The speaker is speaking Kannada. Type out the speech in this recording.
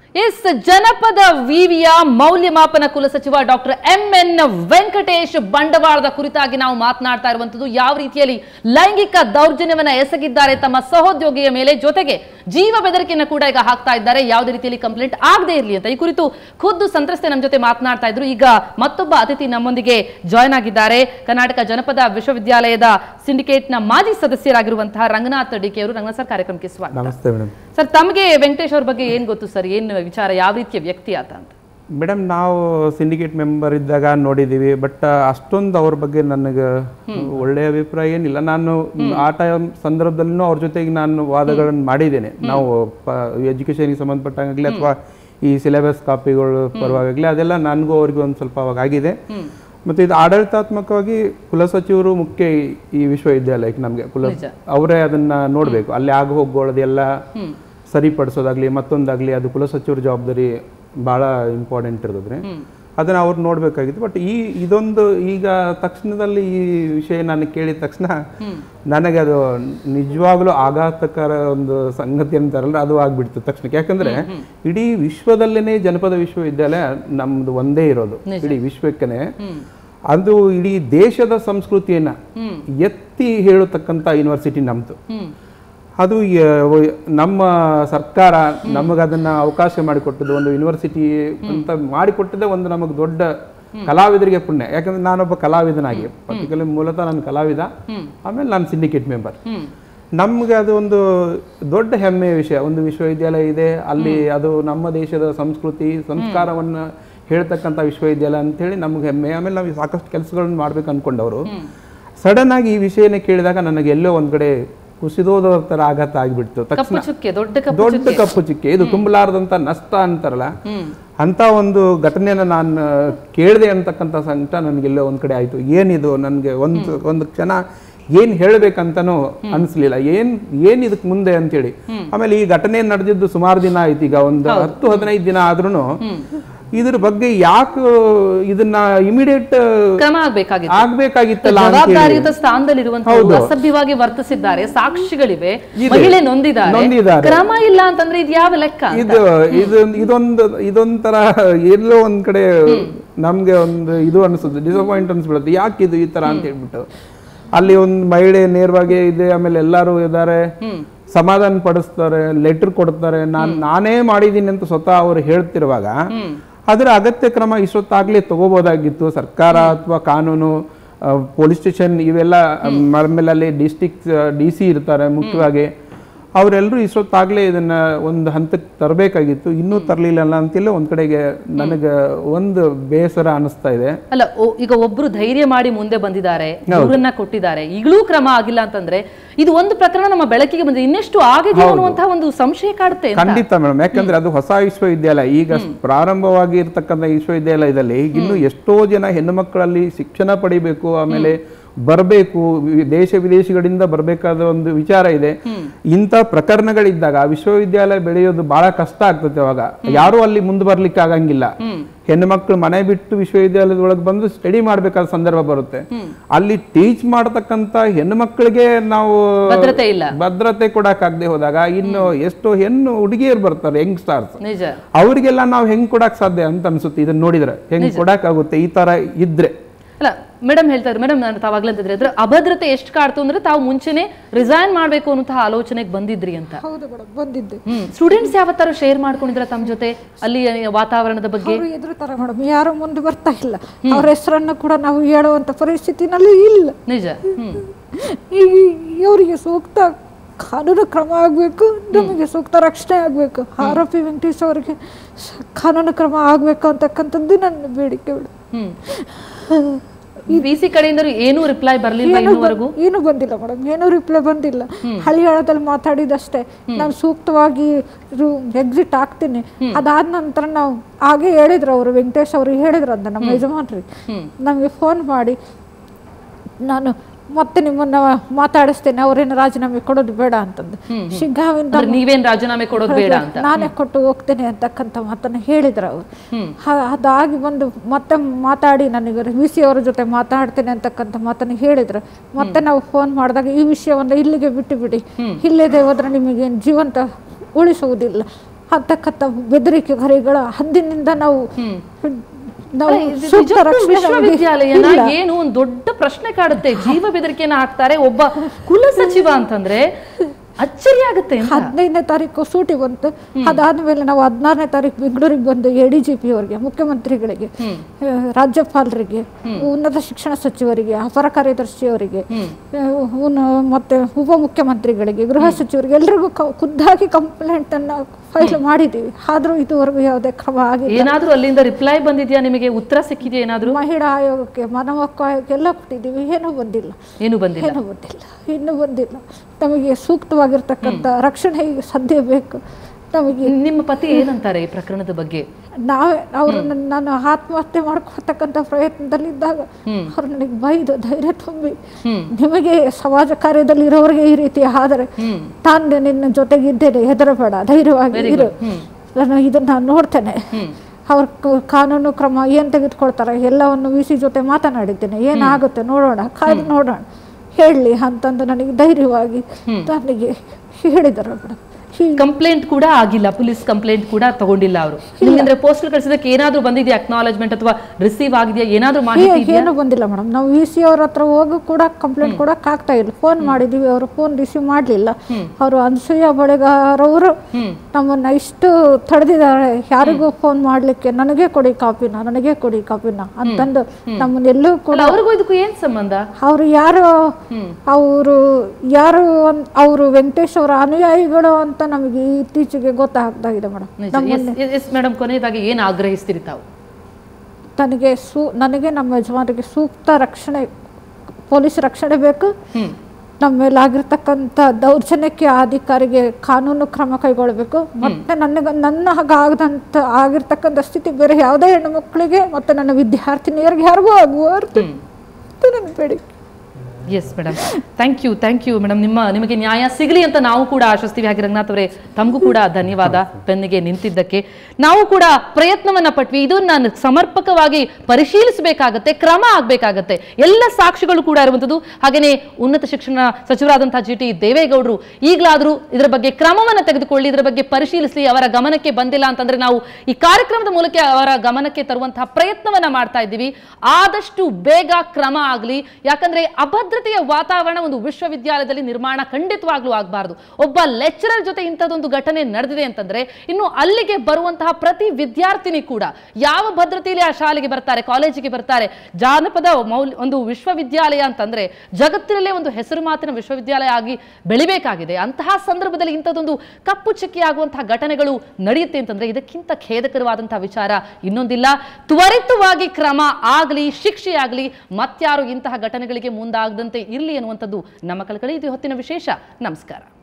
ಎಸ್ ಜನಪದ ವಿವಿಯ ಮೌಲ್ಯಮಾಪನ ಕುಲಸಚಿವ ಡಾಕ್ಟರ್ ಎಂ ಎನ್ ವೆಂಕಟೇಶ್ ಬಂಡವಾಳದ ಕುರಿತಾಗಿ ನಾವು ಮಾತನಾಡ್ತಾ ಇರುವಂತದ್ದು ಯಾವ ರೀತಿಯಲ್ಲಿ ಲೈಂಗಿಕ ದೌರ್ಜನ್ಯವನ್ನ ಎಸಗಿದ್ದಾರೆ ತಮ್ಮ ಸಹೋದ್ಯೋಗಿಯ ಮೇಲೆ ಜೊತೆಗೆ ಜೀವ ಬೆದರಿಕೆಯನ್ನು ಕೂಡ ಈಗ ಹಾಕ್ತಾ ಇದ್ದಾರೆ ಯಾವುದೇ ರೀತಿಯಲ್ಲಿ ಕಂಪ್ಲೇಂಟ್ ಆಗದೆ ಇರಲಿ ಅಂತ ಈ ಕುರಿತು ಖುದ್ದು ಸಂತ್ರಸ್ತೆ ನಮ್ಮ ಜೊತೆ ಮಾತನಾಡ್ತಾ ಇದ್ರು ಈಗ ಮತ್ತೊಬ್ಬ ಅತಿಥಿ ನಮ್ಮೊಂದಿಗೆ ಜಾಯ್ನ್ ಆಗಿದ್ದಾರೆ ಕರ್ನಾಟಕ ಜನಪದ ವಿಶ್ವವಿದ್ಯಾಲಯದ ಸಿಂಡಿಕೇಟ್ನ ಮಾಜಿ ಸದಸ್ಯರಾಗಿರುವಂತಹ ರಂಗನಾಥ್ ಡಿಕೆ ಅವರು ರಂಗನಾಥ್ ಸರ್ ಕಾರ್ಯಕ್ರಮಕ್ಕೆ ಸ್ವಾಗತ ನಮಸ್ತೆ ಮೇಡಮ್ ಸರ್ ತಮಗೆ ವೆಂಕಟೇಶ್ ಅವ್ರ ಬಗ್ಗೆ ಏನ್ ಗೊತ್ತು ಸರ್ ಏನ್ ವಿಚಾರ ಯಾವ ರೀತಿಯ ವ್ಯಕ್ತಿ ಆತ ಅಂತ ಮೇಡಮ್ ನಾವು ಸಿಂಡಿಕೇಟ್ ಮೆಂಬರ್ ಇದ್ದಾಗ ನೋಡಿದ್ದೀವಿ ಬಟ್ ಅಷ್ಟೊಂದು ಅವ್ರ ಬಗ್ಗೆ ನನಗೆ ಒಳ್ಳೆಯ ಅಭಿಪ್ರಾಯ ಏನಿಲ್ಲ ನಾನು ಆ ಟೈಮ್ ಸಂದರ್ಭದಲ್ಲೂ ಅವ್ರ ಜೊತೆಗೆ ನಾನು ವಾದಗಳನ್ನು ಮಾಡಿದ್ದೇನೆ ನಾವು ಎಜುಕೇಷನ್ಗೆ ಸಂಬಂಧಪಟ್ಟಾಗಲಿ ಅಥವಾ ಈ ಸಿಲೆಬಸ್ ಕಾಪಿಗಳು ಪರವಾಗಲಿ ಅದೆಲ್ಲ ನನಗೂ ಅವ್ರಿಗೂ ಒಂದು ಸ್ವಲ್ಪ ಅವಾಗ ಆಗಿದೆ ಮತ್ತು ಇದು ಆಡಳಿತಾತ್ಮಕವಾಗಿ ಕುಲಸಚಿವರು ಮುಖ್ಯ ಈ- ಈ ವಿಶ್ವವಿದ್ಯಾಲಯಕ್ಕೆ ನಮಗೆ ಕುಲ ಅವರೇ ಅದನ್ನ ನೋಡಬೇಕು ಅಲ್ಲಿ ಆಗ ಹೋಗೋದೆಲ್ಲ ಸರಿಪಡಿಸೋದಾಗ್ಲಿ ಮತ್ತೊಂದಾಗ್ಲಿ ಅದು ಕುಲಸಚಿವರ ಜವಾಬ್ದಾರಿ ಭಾಳ ಇಂಪಾರ್ಟೆಂಟ್ ಇರ್ತದ್ರಿ ಅದನ್ನ ಅವ್ರು ನೋಡ್ಬೇಕಾಗಿತ್ತು ಬಟ್ ಈ ಇದೊಂದು ಈಗ ತಕ್ಷಣದಲ್ಲಿ ಈ ವಿಷಯ ನಾನು ಕೇಳಿದ ತಕ್ಷಣ ನನಗೆ ಅದು ನಿಜವಾಗ್ಲೂ ಆಘಾತಕರ ಒಂದು ಸಂಗತಿ ಅಂತಾರಲ್ಲ ಅದು ಆಗ್ಬಿಡ್ತು ತಕ್ಷಣಕ್ಕೆ ಯಾಕಂದ್ರೆ ಇಡೀ ವಿಶ್ವದಲ್ಲೇನೆ ಜನಪದ ವಿಶ್ವವಿದ್ಯಾಲಯ ನಮ್ದು ಒಂದೇ ಇರೋದು ಇಡೀ ವಿಶ್ವಕ್ಕೇನೆ ಅದು ಇಡೀ ದೇಶದ ಸಂಸ್ಕೃತಿಯನ್ನ ಎತ್ತಿ ಹೇಳತಕ್ಕಂಥ ಯೂನಿವರ್ಸಿಟಿ ನಮ್ದು ಅದು ಯ- ನಮ್ಮ ಸರ್ಕಾರ ನಮಗೆ ಅದನ್ನ ಅವಕಾಶ ಮಾಡಿಕೊಟ್ಟದ್ದು ಒಂದು ಯೂನಿವರ್ಸಿಟಿ ಅಂತ ಮಾಡಿಕೊಟ್ಟದೆ ಒಂದು ನಮಗೆ ದೊಡ್ಡ ಕಲಾವಿದರಿಗೆ ಪುಣ್ಯ ಯಾಕಂದ್ರೆ ನಾನೊಬ್ಬ ಕಲಾವಿದನಾಗಿ ಪರ್ಟಿಕ್ಯುಲರ್ ಮೂಲತಃ ನಾನು ಕಲಾವಿದ ಆಮೇಲೆ ನಾನು ಸಿಂಡಿಕೇಟ್ ಮೆಂಬರ್ ನಮ್ಗೆ ಅದು ಒಂದು ದೊಡ್ಡ ಹೆಮ್ಮೆಯ ವಿಷಯ ಒಂದು ವಿಶ್ವವಿದ್ಯಾಲಯ ಇದೆ ಅಲ್ಲಿ ಅದು ನಮ್ಮ ದೇಶದ ಸಂಸ್ಕೃತಿ ಸಂಸ್ಕಾರವನ್ನ ಹೇಳ್ತಕ್ಕಂಥ ವಿಶ್ವವಿದ್ಯಾಲಯ ಅಂತೇಳಿ ನಮ್ಗೆ ಹೆಮ್ಮೆ ಆಮೇಲೆ ನಾವು ಸಾಕಷ್ಟು ಕೆಲಸಗಳನ್ನ ಮಾಡ್ಬೇಕು ಅನ್ಕೊಂಡವರು ಸಡನ್ ಆಗಿ ಈ ವಿಷಯನ ಕೇಳಿದಾಗ ನನಗೆ ಎಲ್ಲೋ ಒಂದ್ ಕಡೆ ಕುಸಿದೋದ ತರ ಆಘಾತ ಆಗಿಬಿಡ್ತು ತಕ್ಷಣ ಕಪ್ಪು ಚುಕ್ಕೆ ದೊಡ್ಡ ಕಪ್ಪು ದೊಡ್ಡ ಕಪ್ಪು ಚಿಕ್ಕೆ ಇದು ತುಂಬಲಾರದಂತ ನಷ್ಟ ಅಂತಾರಲ್ಲ ಅಂತ ಒಂದು ಘಟನೆಯನ್ನ ನಾನು ಕೇಳಿದೆ ಅಂತಕ್ಕಂಥ ಸಂಕಟ ನನಗೆಲ್ಲೋ ಒಂದ್ ಕಡೆ ಆಯ್ತು ಏನಿದು ನನಗೆ ಒಂದು ಒಂದು ಕ್ಷಣ ಏನ್ ಹೇಳ್ಬೇಕಂತನೂ ಅನ್ಸ್ಲಿಲ್ಲ ಏನ್ ಏನ್ ಇದಕ್ ಮುಂದೆ ಅಂತೇಳಿ ಆಮೇಲೆ ಈ ಘಟನೆ ನಡೆದಿದ್ದು ಸುಮಾರು ದಿನ ಆಯ್ತು ಈಗ ಒಂದು ಹತ್ತು ಹದಿನೈದು ದಿನ ಆದ್ರೂ ಇದ್ರ ಬಗ್ಗೆ ಯಾಕೆ ಇದನ್ನ ಇಮಿಡಿಯೇಟ್ ಕ್ರಮ ಆಗ್ಬೇಕಾಗಿತ್ತು ಆಗ್ಬೇಕಾಗಿತ್ತಲ್ಲ ಅಂತ ಹೇಳಿ. ಜವಾಬ್ದಾರಿಯುತ ಸ್ಥಾನದಲ್ಲಿರುವಂತವರು ಅಸಭ್ಯವಾಗಿ ವರ್ತಿಸಿದ್ದಾರೆ ಸಾಕ್ಷಿಗಳಿವೆ ಮಹಿಳೆ ನೊಂದಿದ್ದಾರೆ ನೊಂದಿದ್ದಾರೆ. ಕ್ರಮ ಇಲ್ಲ ಅಂತಂದ್ರೆ ಇದು ಯಾವ ಲೆಕ್ಕ ಅಂತ? ಇದು ಇದು ಇದೊಂದು ಇದೊಂಥರ ಎಲ್ಲೋ ಒಂದ್ ಕಡೆ ನಮ್ಗೆ ಒಂದು ಇದು ಅನಿಸುತ್ತೆ ಡಿಸಪಾಯಿಂಟ್ ಅನ್ಸ್ಬಿಡುತ್ತೆ ಯಾಕೆ ಇದು ಈ ತರ ಅಂತ ಹೇಳ್ಬಿಟ್ಟು ಅಲ್ಲಿ ಒಂದು ಮಹಿಳೆ ನೇರವಾಗಿ ಇದೆ ಆಮೇಲೆ ಎಲ್ಲರೂ ಇದ್ದಾರೆ ಸಮಾಧಾನ ಪಡಿಸ್ತಾರೆ ಲೆಟರ್ ಕೊಡ್ತಾರೆ ನಾನ್ ನಾನೇ ಮಾಡಿದ್ದೀನಿ ಅಂತ ಸ್ವತಃ ಅವ್ರು ಹೇಳ್ತಿರುವಾಗ ಅದರ ಅಗತ್ಯ ಕ್ರಮ ಇಷ್ಟೊತ್ತಾಗ್ಲೇ ತಗೋಬೋದಾಗಿತ್ತು ಸರ್ಕಾರ ಅಥವಾ ಕಾನೂನು ಪೊಲೀಸ್ ಸ್ಟೇಷನ್ ಇವೆಲ್ಲ ಆಮೇಲೆ ಅಲ್ಲಿ ಡಿಸ್ಟಿಕ್ ಡಿ ಸಿ ಇರ್ತಾರೆ ಮುಖ್ಯವಾಗಿ ಅವರೆಲ್ಲರೂ ಇಷ್ಟೊತ್ತಾಗಲೇ ಇದನ್ನ ಒಂದು ಹಂತಕ್ಕೆ ತರಬೇಕಾಗಿತ್ತು ಇನ್ನೂ ತರಲಿಲ್ಲ ಅಂತೇಳಿ ಒಂದ್ ಕಡೆಗೆ ನನಗೆ ಒಂದು ಬೇಸರ ಅನಿಸ್ತಾ ಇದೆ ಅಲ್ಲ ಓ- ಈಗ ಒಬ್ರು ಧೈರ್ಯ ಮಾಡಿ ಮುಂದೆ ಬಂದಿದ್ದಾರೆ ದೂರನ್ನ ಕೊಟ್ಟಿದ್ದಾರೆ ಈಗಲೂ ಕ್ರಮ ಆಗಿಲ್ಲ ಅಂತಂದ್ರೆ ಇದು ಒಂದು ಪ್ರಕರಣ ನಮ್ಮ ಬೆಳಕಿಗೆ ಬಂದಿದೆ ಇನ್ನೆಷ್ಟು ಆಗಿದೆ ಅನ್ನುವಂತಹ ಒಂದು ಸಂಶಯ ಕಾಡುತ್ತೆ ಅಂತ. ಖಂಡಿತ ಮೇಡಮ್ ಯಾಕಂದ್ರೆ ಅದು ಹೊಸ ವಿಶ್ವವಿದ್ಯಾಲಯ ಈಗ ಪ್ರಾರಂಭವಾಗಿ ಇರ್ತಕ್ಕಂಥ ವಿಶ್ವವಿದ್ಯಾಲಯದಲ್ಲಿ ಇನ್ನು ಎಷ್ಟೋ ಜನ ಹೆಣ್ಣು ಮಕ್ಕಳಲ್ಲಿ ಶಿಕ್ಷಣ ಪಡಿಬೇಕು ಆಮೇಲೆ ಬರಬೇಕು ದೇಶ ವಿದೇಶಗಳಿಂದ ಬರಬೇಕಾದ ಒಂದು ವಿಚಾರ ಇದೆ ಇಂಥ ಪ್ರಕರಣಗಳಿದ್ದಾಗ ವಿಶ್ವವಿದ್ಯಾಲಯ ಬೆಳೆಯೋದು ಬಹಳ ಕಷ್ಟ ಆಗ್ತದೆ ಅವಾಗ ಯಾರು ಅಲ್ಲಿ ಮುಂದೆ ಬರ್ಲಿಕ್ಕೆ ಆಗಂಗಿಲ್ಲ ಹೆಣ್ಣು ಮಕ್ಕಳು ಮನೆ ಬಿಟ್ಟು ವಿಶ್ವವಿದ್ಯಾಲಯದೊಳಗೆ ಬಂದು ಸ್ಟಡಿ ಮಾಡ್ಬೇಕಾದ ಸಂದರ್ಭ ಬರುತ್ತೆ ಅಲ್ಲಿ ಟೀಚ್ ಮಾಡತಕ್ಕಂತ ಹೆಣ್ಣು ಮಕ್ಕಳಿಗೆ ನಾವು ಭದ್ರತೆ ಇಲ್ಲ ಭದ್ರತೆ ಕೊಡಕ್ಕಾಗದೆ ಹೋದಾಗ ಇನ್ನು ಎಷ್ಟೋ ಹೆಣ್ಣು ಹುಡುಗಿಯರು ಬರ್ತಾರೆ ಯಂಗ್ ಸ್ಟಾರ್ಸ್ ನಿಜ ಅವರಿಗೆಲ್ಲ ನಾವು ಹೆಂಗ್ ಕೊಡಕ್ ಸಾಧ್ಯ ಅಂತ ಅನ್ಸುತ್ತೆ ಇದನ್ನ ನೋಡಿದ್ರೆ ಹೆಂಗ್ ಕೊಡಕ್ ಆಗುತ್ತೆ ಈ ತರ ಇದ್ರೆ ಅಲ್ಲ ಮೇಡಮ್ ಹೇಳ್ತಾ ಇದ್ರು ಮೇಡಮ್ ನಾನು ತಾವಾಗ್ಲೇ ಅಂತಿದ್ರೆ ಅದ್ರ ಅಭದ್ರತೆ ಎಷ್ಟು ಕಾಡ್ತು ಅಂದ್ರೆ ತಾವು ಮುಂಚೆನೆ ರಿಸೈನ್ ಮಾಡ್ಬೇಕು ಅನ್ನುವಂತಹ ಆಲೋಚನೆಗೆ ಬಂದಿದ್ರಿ ಅಂತ ಹೌದು ಮೇಡಮ್ ಬಂದಿದ್ದೆ ಹ್ಮ್ ಸ್ಟೂಡೆಂಟ್ಸ್ ಯಾವತ್ತಾರು ಶೇರ್ ಮಾಡ್ಕೊಂಡಿದ್ರ ತಮ್ಮ ಜೊತೆ ಅಲ್ಲಿ ವಾತಾವರಣದ ಬಗ್ಗೆ ಅವರು ಎದುರುತ್ತಾರೆ ಮೇಡಮ್ ಯಾರು ಮುಂದೆ ಬರ್ತಾ ಇಲ್ಲ ಅವ್ರ ಹೆಸರನ್ನು ಕೂಡ ನಾವು ಹೇಳುವಂತ ಪರಿಸ್ಥಿತಿನಲ್ಲಿ ಇಲ್ಲ ನಿಜ ಹ್ಮ್ ಈ ಇವರಿಗೆ ಸೂಕ್ತ ಕಾನೂನು ಕ್ರಮ ಆಗಬೇಕು ನಮಗೆ ಸೂಕ್ತ ರಕ್ಷಣೆ ಆಗಬೇಕು ಆರೋಪಿ ವೆಂಕಟೇಶ್ ಅವರಿಗೆ ಸ- ಕಾನೂನು ಕ್ರಮ ಆಗಬೇಕು ಅಂತಕ್ಕಂಥದ್ದು ನನ್ನ ಬೇಡಿಕೆ ಮೇಡಮ್ ಹ್ಮ್ ಬಿ ಸಿ ಕಡೆಯಿಂದ ಏನೂ ರಿಪ್ಲೈ ಬರ್ಲಿಲ್ಲ ಇನ್ನೂವರೆಗೂ ಏನು ಬಂದಿಲ್ಲ ಮೇಡಮ್ ಏನೂ ರಿಪ್ಲೈ ಬಂದಿಲ್ಲ ಹಳಿಯಾಳದಲ್ಲಿ ಮಾತಾಡಿದಷ್ಟೇ ನಾನು ಸೂಕ್ತವಾಗಿ ಎಕ್ಸಿಟ್ ಆಗ್ತೀನಿ ಅದಾದ ನಂತರ ನಾವು ಹಾಗೆ ಹೇಳಿದ್ರು ಅವರು ವೆಂಕಟೇಶ್ ಅವರು ಹೇಳಿದ್ರು ಅಂತ ನಮ್ಮ ಯಜಮಾನ್ರಿಗೆ ನಮಗೆ ಫೋನ್ ಮಾಡಿ ನಾನು ಮತ್ತೆ ನಿಮ್ಮನ್ನ ಮಾತಾಡಿಸ್ತೇನೆ ಅವ್ರೇನು ರಾಜೀನಾಮೆ ಕೊಡೋದು ಬೇಡ ಅಂತಂದು ಶಿಗ್ಗಾವಿಂದ ಅಂದ್ರೆ ನೀವೇನ್ ರಾಜೀನಾಮೆ ಕೊಡೋದು ಬೇಡ ಅಂತ ನಾನೇ ಕೊಟ್ಟು ಹೋಗ್ತೇನೆ ಅಂತಕ್ಕಂಥ ಮಾತನ್ನ ಹೇಳಿದ್ರು ಅವರು ಹ- ಅದಾಗಿ ಬಂದು ಮತ್ತೆ ಮಾತಾಡಿ ನನಗೆ ವಿ ಸಿ ಅವರ ಜೊತೆ ಮಾತಾಡ್ತೇನೆ ಅಂತಕ್ಕಂಥ ಮಾತನ್ನ ಹೇಳಿದ್ರು ಮತ್ತೆ ನಾವು ಫೋನ್ ಮಾಡಿದಾಗ ಈ ವಿಷಯವನ್ನು ಇಲ್ಲಿಗೆ ಬಿಟ್ಟು ಬಿಡಿ ಇಲ್ಲದೆ ಹೋದ್ರೆ ನಿಮಗೆ ಜೀವಂತ ಉಳಿಸುವುದಿಲ್ಲ ಅಂತಕ್ಕಂಥ ಬೆದರಿಕೆ ಕರೆಗಳ ಹಂದಿನಿಂದ ನಾವು ನಾವು ಅಲ್ಲ, ಇದು ಸೂಕ್ತ ನಿಜಕ್ಕೂ ರಕ್ಷಣೆ ನಮಗೆ ವಿಶ್ವವಿದ್ಯಾಲಯನ ಇಲ್ಲ. ಏನು ಒಂದು ದೊಡ್ಡ ಪ್ರಶ್ನೆ ಕಾಡುತ್ತೆ ಜೀವ ಬೆದರಿಕೆನ ಹಾಕ್ತಾರೆ ಒಬ್ಬ ಕುಲ ಸಚಿವ ಅಂತಂದ್ರೆ ಅಚ್ಚರಿ ಆಗುತ್ತೆ ಅಂತ. ಹದಿನೈದನೇ ತಾರೀಕು ಸೂಟಿ ಬಂತು ಅದಾದ್ಮೇಲೆ ನಾವು ಹದಿನಾರನೇ ತಾರೀಕು ಬೆಂಗಳೂರಿಗೆ ಬಂದು ಎ ಡಿ ಜಿ ಪಿ ಅವರಿಗೆ ಮುಖ್ಯಮಂತ್ರಿಗಳಿಗೆ ಆ, ರಾಜ್ಯಪಾಲರಿಗೆ ಉನ್ನತ ಶಿಕ್ಷಣ ಸಚಿವರಿಗೆ ಅಪರ ಕಾರ್ಯದರ್ಶಿಯವರಿಗೆ ಆ, ಉನ್ನ- ಮತ್ತೆ ಉಪಮುಖ್ಯಮಂತ್ರಿಗಳಿಗೆ ಗೃಹ ಸಚಿವರಿಗೆ ಎಲ್ರಿಗೂ ಕ- ಖುದ್ದಾಗಿ ಕಂಪ್ಲೇಂಟ್ ಅನ್ನ ಫೈಲ್ ಮಾಡಿದ್ದೀವಿ ಆದ್ರೂ ಇದುವರೆಗೂ ಯಾವುದೇ ಕ್ರಮ ಆಗಿಲ್ಲ ಏನಾದ್ರೂ ಅಲ್ಲಿಂದ ರಿಪ್ಲೈ ಬಂದಿದ್ಯಾ ನಿಮಗೆ ಉತ್ತರ ಸಿಕ್ಕಿದೆಯಾ ಏನಾದ್ರೂ ಮಹಿಳಾ ಆಯೋಗಕ್ಕೆ ಮಾನವ ಹಕ್ಕು ಆಯೋಗಕ್ಕೆ ಎಲ್ಲ ಕೊಟ್ಟಿದ್ದೀವಿ ಏನೂ ಬಂದಿಲ್ಲ ಏನು ಬಂದಿಲ್ಲ ಏನೂ ಬಂದಿಲ್ಲ ಇನ್ನೂ ಬಂದಿಲ್ಲ ನಮಗೆ ಸೂಕ್ತವಾಗಿರ್ತಕ್ಕಂಥ ರಕ್ಷಣೆ ಈಗ ಸದ್ಯ ಬೇಕು ನಮಗೆ ನಿಮ್ಮ ಪತಿ ಏನಂತಾರೆ ಈ ಪ್ರಕರಣದ ಬಗ್ಗೆ ನಾವೇ ಅವರು ನಾನು ಆತ್ಮಹತ್ಯೆ ಮಾಡ್ಕೊಳ್ತಕ್ಕಂಥ ಪ್ರಯತ್ನದಲ್ಲಿದ್ದಾಗ ಅವ್ರು ನನಗೆ ಬೈದು ಧೈರ್ಯ ತುಂಬಿ ನಿಮಗೆ ಸಮಾಜ ಕಾರ್ಯದಲ್ಲಿ ಇರೋರಿಗೆ ಈ ರೀತಿ ಆದರೆ ತಾನು ನಿನ್ನ ಜೊತೆಗಿದ್ದೇನೆ ಹೆದರಬೇಡ ಧೈರ್ಯವಾಗಿ ಇರು ನಾನು ಇದನ್ನ ನೋಡ್ತೇನೆ ಅವ್ರ ಕ- ಕಾನೂನು ಕ್ರಮ ಏನು ತೆಗೆದುಕೊಳ್ತಾರೆ ಎಲ್ಲವನ್ನು ವಿ ಸಿ ಜೊತೆ ಮಾತನಾಡಿದ್ದೇನೆ ಏನಾಗುತ್ತೆ ನೋಡೋಣ ಕಾಯ್ದು ನೋಡೋಣ ಹೇಳಲಿ ಅಂತಂದು ನನಗೆ ಧೈರ್ಯವಾಗಿ ನನಗೆ ಹೇಳಿದರು ಮೇಡಮ್ ಹೀಗೆ ಕಂಪ್ಲೇಂಟ್ ಕೂಡ ಆಗಿಲ್ಲ ಪೊಲೀಸ್ ಕಂಪ್ಲೇಂಟ್ ಕೂಡ ತಗೊಂಡಿಲ್ಲ ಅವರು ನಿಮ್ಗೆ ಪೋಸ್ಟ್ ಕಳಿಸಿದಕ್ಕೆ ಏನಾದ್ರೂ ಬಂದಿದೆಯಾ ಅಕ್ನಾಲೇಜ್ಮೆಂಟ್ ಅಥವಾ ರಿಸೀವ್ ಆಗಿದೆಯಾ ಏನಾದ್ರೂ ಮಾಹಿತಿ ಏ- ಏನು ಬಂದಿಲ್ಲ ಮೇಡಮ್ ನಾವು ವಿ ಸಿ ಅವ್ರ ಹತ್ರ ಹೋಗಿ ಕೂಡ ಕಂಪ್ಲೇಂಟ್ ಕೊಡಕ್ ಆಗ್ತಾ ಇಲ್ಲ ಫೋನ್ ಮಾಡಿದೀವಿ ಅವರು ಫೋನ್ ರಿಸೀವ್ ಮಾಡಲಿಲ್ಲ ಅವರು ಅನಸೂಯ ಬಳೆಗಾರವರು ನಮ್ಮನ್ನ ಇಷ್ಟು ತಡೆದಿದ್ದಾರೆ ಯಾರಿಗೂ ಫೋನ್ ಮಾಡ್ಲಿಕ್ಕೆ ನನಗೆ ಕೊಡಿ ಕಾಪಿನ ನನಗೆ ಕೊಡಿ ಕಾಪಿನ ಅಂತಂದು ನಮ್ಮನ್ನೆಲ್ಲೂ ಕೂಡ ಅಲ್ಲ ಅವ್ರಿಗೂ ಇದಕ್ಕೂ ಏನ್ ಸಂಬಂಧ ಅವರು ಯಾರು ಅವರು ಯಾರು ಅವರು ವೆಂಕಟೇಶ್ ಅವರ ಅನುಯಾಯಿಗಳು ಅಂತ ನಮಗೆ ಇತ್ತೀಚೆಗೆ ಗೊತ್ತಾಗ್ತಾ ಇದೆ ಮೇಡಮ್ ಎಸ್ ಮೇಡಮ್ ಕೊನೆಯದಾಗಿ ಏನ್ ಆಗ್ರಹಿಸ್ತೀರಿ ತಾವು ನನಗೆ ಸೂ ನನಗೆ ನಮ್ಮ ಯಜಮಾನರಿಗೆ ಸೂಕ್ತ ರಕ್ಷಣೆ ಪೊಲೀಸ್ ರಕ್ಷಣೆ ಬೇಕು ನಮ್ಮ ಮೇಲೆ ಆಗಿರ್ತಕ್ಕಂಥ ದೌರ್ಜನ್ಯಕ್ಕೆ ಆ ಅಧಿಕಾರಿಗೆ ಕಾನೂನು ಕ್ರಮ ಕೈಗೊಳ್ಳಬೇಕು ಮತ್ತೆ ನನಗೆ ನನ್ನ ಹಾಗಾಗದಂತ ಆಗಿರ್ತಕ್ಕಂಥ ಸ್ಥಿತಿ ಬೇರೆ ಯಾವುದೇ ಹೆಣ್ಣು ಮಕ್ಕಳಿಗೆ ಮತ್ತೆ ನನ್ನ ವಿದ್ಯಾರ್ಥಿನಿಯರಿಗೆ ಯಾರಿಗೂ ಆಗಬಾರ್ದು ಅಂತ ನನ್ನ ಬೇಡಿಕೆ yes madam thank you thank you madam ನಿಮ್ಮ ನಿಮಗೆ ನ್ಯಾಯ ಸಿಗಲಿ ಅಂತ ನಾವು ಕೂಡ ಆಶಿಸ್ತೀವಿ ಹಾಗೆ ರಂಗನಾಥ್ ಅವರೇ ತಮಗೂ ಕೂಡ ಧನ್ಯವಾದ ಬೆನ್ನಿಗೆ ನಿಂತಿದ್ದಕ್ಕೆ ನಾವು ಕೂಡ ಪ್ರಯತ್ನವನ್ನ ಪಟ್ವಿ ಇದು ನಾನು ಸಮರ್ಪಕವಾಗಿ ಪರಿಶೀಲಿಸಬೇಕಾಗತ್ತೆ ಕ್ರಮ ಆಗಬೇಕಾಗತ್ತೆ ಎಲ್ಲ ಸಾಕ್ಷಿಗಳು ಕೂಡ ಇರುವಂಥದ್ದು ಹಾಗೆಯೇ ಉನ್ನತ ಶಿಕ್ಷಣ ಸಚಿವರಾದಂತಹ ಜಿ ಟಿ ದೇವೇಗೌಡರು ಈಗಲಾದರೂ ಇದರ ಬಗ್ಗೆ ಕ್ರಮವನ್ನು ತೆಗೆದುಕೊಳ್ಳಿ ಇದರ ಬಗ್ಗೆ ಪರಿಶೀಲಿಸಿ ಅವರ ಗಮನಕ್ಕೆ ಬಂದಿಲ್ಲ ಅಂತಂದ್ರೆ ನಾವು ಈ ಕಾರ್ಯಕ್ರಮದ ಮೂಲಕ ಅವರ ಗಮನಕ್ಕೆ ತರುವಂತಹ ಪ್ರಯತ್ನವನ್ನ ಮಾಡ್ತಾ ಇದ್ದೀವಿ ಆದಷ್ಟು ಬೇಗ ಕ್ರಮ ಆಗಲಿ ಯಾಕಂದ್ರೆ ಅಭದ್ರತೆಯ ವಾತಾವರಣ ಒಂದು ವಿಶ್ವವಿದ್ಯಾಲಯದಲ್ಲಿ ನಿರ್ಮಾಣ ಖಂಡಿತವಾಗ್ಲೂ ಆಗಬಾರ್ದು ಒಬ್ಬ ಲೆಕ್ಚರರ್ ಜೊತೆ ಇಂಥದ್ದೊಂದು ಘಟನೆ ನಡೆದಿದೆ ಅಂತಂದ್ರೆ ಇನ್ನು ಅಲ್ಲಿಗೆ ಬರುವಂತಹ ಪ್ರತಿ ವಿದ್ಯಾರ್ಥಿನಿ ಕೂಡ ಯಾವ ಭದ್ರತೆಯಲ್ಲಿ ಆ ಶಾಲೆಗೆ ಬರ್ತಾರೆ ಕಾಲೇಜಿಗೆ ಬರ್ತಾರೆ ಜಾನಪದ ಮೌಲ್ಯ ಒಂದು ವಿಶ್ವವಿದ್ಯಾಲಯ ಅಂತಂದ್ರೆ ಜಗತ್ತಿನಲ್ಲೇ ಒಂದು ಹೆಸರು ಮಾತಿನ ವಿಶ್ವವಿದ್ಯಾಲಯ ಆಗಿ ಬೆಳಿಬೇಕಾಗಿದೆ ಅಂತಹ ಸಂದರ್ಭದಲ್ಲಿ ಇಂಥದ್ದೊಂದು ಕಪ್ಪು ಚಕ್ಕಿ ಆಗುವಂತಹ ಘಟನೆಗಳು ನಡೆಯುತ್ತೆ ಅಂತಂದ್ರೆ ಇದಕ್ಕಿಂತ ಖೇದಕರವಾದಂತಹ ವಿಚಾರ ಇನ್ನೊಂದಿಲ್ಲ ತ್ವರಿತವಾಗಿ ಕ್ರಮ ಆಗಲಿ ಶಿಕ್ಷೆ ಆಗಲಿ ಮತ್ಯಾರು ಇಂತಹ ಘಟನೆಗಳಿಗೆ ಮುಂದಾಗದಂತೆ ಇರಲಿ ಅನ್ನುವಂಥದ್ದು ನಮ್ಮ ಕಳಕಳಿ ಇದು ಹೊತ್ತಿನ ವಿಶೇಷ ನಮಸ್ಕಾರ